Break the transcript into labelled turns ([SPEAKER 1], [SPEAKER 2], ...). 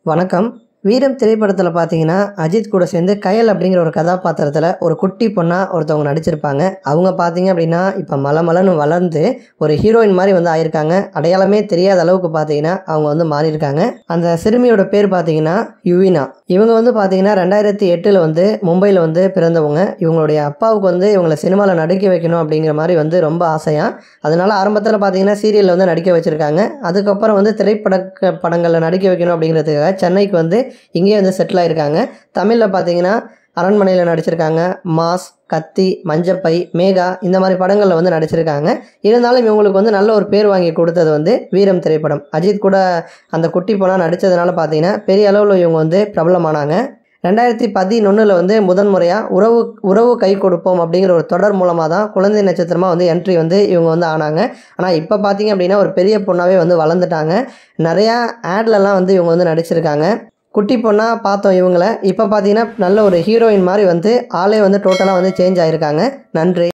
[SPEAKER 1] வணக்கம் வீரம் திரைப்படத்தில் பார்த்தீங்கன்னா அஜித் கூட சேர்ந்து கயல் அப்படிங்கிற ஒரு கதாபாத்திரத்தில் ஒரு குட்டி பொண்ணாக ஒருத்தவங்க நடிச்சிருப்பாங்க அவங்க பார்த்தீங்க அப்படின்னா இப்போ மலமலன்னு வளர்ந்து ஒரு ஹீரோயின் மாதிரி வந்து ஆயிருக்காங்க அடையாளமே தெரியாத அளவுக்கு பார்த்தீங்கன்னா அவங்க வந்து மாறியிருக்காங்க அந்த சிறுமியோட பேர் பார்த்தீங்கன்னா யுவினா இவங்க வந்து பார்த்தீங்கன்னா ரெண்டாயிரத்தி எட்டில் வந்து மும்பையில் வந்து பிறந்தவங்க இவங்களுடைய அப்பாவுக்கு வந்து இவங்களை சினிமாவில் நடிக்க வைக்கணும் அப்படிங்கிற மாதிரி வந்து ரொம்ப ஆசையாக அதனால ஆரம்பத்தில் பார்த்தீங்கன்னா சீரியலில் வந்து நடிக்க வச்சுருக்காங்க அதுக்கப்புறம் வந்து திரைப்பட படங்களில் நடிக்க வைக்கணும் அப்படிங்கிறதுக்காக சென்னைக்கு வந்து இங்கேயே வந்து செட்டில் ஆயிருக்காங்க தமிழில் பார்த்தீங்கன்னா அரண்மனையில் நடிச்சிருக்காங்க மாஸ் கத்தி மஞ்சப்பை மேகா இந்த மாதிரி படங்களில் வந்து நடிச்சிருக்காங்க இருந்தாலும் இவங்களுக்கு வந்து நல்ல ஒரு பேர் வாங்கி கொடுத்தது வந்து வீரம் திரைப்படம் அஜித் கூட அந்த குட்டி பொண்ணாக நடித்ததுனால பார்த்தீங்கன்னா பெரிய அளவில் இவங்க வந்து பிரபலமானாங்க ரெண்டாயிரத்தி பதினொன்றில் வந்து முதன் முறையாக உறவு உறவு கை கொடுப்போம் அப்படிங்கிற ஒரு தொடர் மூலமாக தான் குழந்தை நட்சத்திரமாக வந்து என்ட்ரி வந்து இவங்க வந்து ஆனாங்க ஆனால் இப்போ பார்த்தீங்க அப்படின்னா ஒரு பெரிய பொண்ணாகவே வந்து வளர்ந்துட்டாங்க நிறையா ஆட்லலாம் வந்து இவங்க வந்து நடிச்சிருக்காங்க குட்டி பொண்ணாக பார்த்தோம் இவங்கள இப்போ பார்த்தீங்கன்னா நல்ல ஒரு ஹீரோயின் மாதிரி வந்து ஆளே வந்து டோட்டலாக வந்து சேஞ்ச் ஆகிருக்காங்க நன்றி